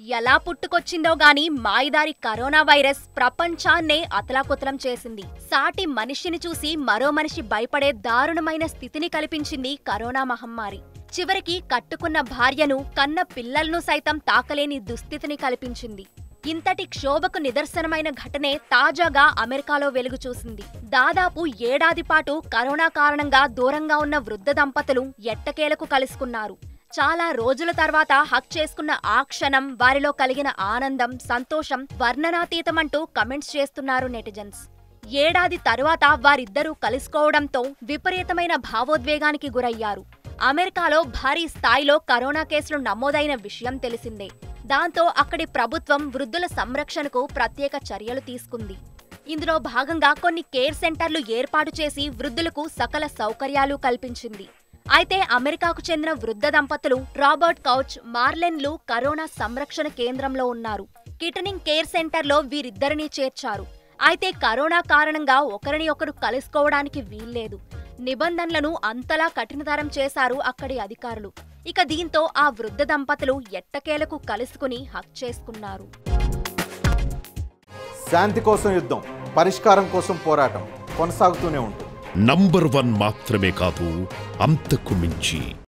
ఎలా పుట్టుకొచ్చిందో గాని మాయిదారి corona virus ప్రపంచాన్నే అతలాకుతలం చేసింది సాటి మనిషిని చూసి మరో మనిషి భయపడే దారుణమైన స్థితిని కల్పించింది కరోనా మహమ్మారి చివరికి కట్టుకున్న భార్యను కన్న పిల్లలను సైతం తాకలేని దుస్థితిని కల్పించింది ఇంతటి క్షోభకు నిదర్శనమైన ఘటనే తాజాగా అమెరికాలో వెలుగు చూసింది దాదాపు ఏడాది పాటు కరోనా కారణంగా దూరంగా ఉన్న వృద్ధ దంపతులు ఎట్టకేలకు కలుసుకున్నారు చాలా రోజుల తర్వాత హక్ చేసుకున్న ఆ క్షణం వారిలో కలిగిన ఆనందం సంతోషం వర్ణనాతీతమంటూ కమెంట్స్ చేస్తున్నారు నెటిజన్స్ ఏడాది తరువాత వారిద్దరూ కలుసుకోవడంతో విపరీతమైన భావోద్వేగానికి గురయ్యారు అమెరికాలో భారీ స్థాయిలో కరోనా కేసులు నమోదైన విషయం తెలిసిందే దాంతో అక్కడి ప్రభుత్వం వృద్ధుల సంరక్షణకు ప్రత్యేక చర్యలు తీసుకుంది ఇందులో భాగంగా కొన్ని కేర్ సెంటర్లు ఏర్పాటు చేసి వృద్ధులకు సకల సౌకర్యాలు కల్పించింది అయితే అమెరికాకు చెందిన వృద్ధ దంపతులు రాబర్ట్ కౌచ్ మార్లెన్లు కరోనా సంరక్షణ కేంద్రంలో ఉన్నారు కిటనింగ్ కేర్ సెంటర్లో వీరిద్దరినీ చేర్చారు అయితే కరోనా కారణంగా ఒకరిని ఒకరు కలుసుకోవడానికి వీల్లేదు నిబంధనలను అంతలా కఠినతరం చేశారు అక్కడి అధికారులు ఇక దీంతో ఆ వృద్ధ దంపతులు ఎట్టకేలకు కలుసుకుని హక్ చేసుకున్నారు శాంతి కోసం యుద్ధం పరిష్కారం కోసం పోరాటం కొనసాగుతూనే ఉంటుంది నంబర్ వన్ మాత్రమే కాదు అంతకు మించి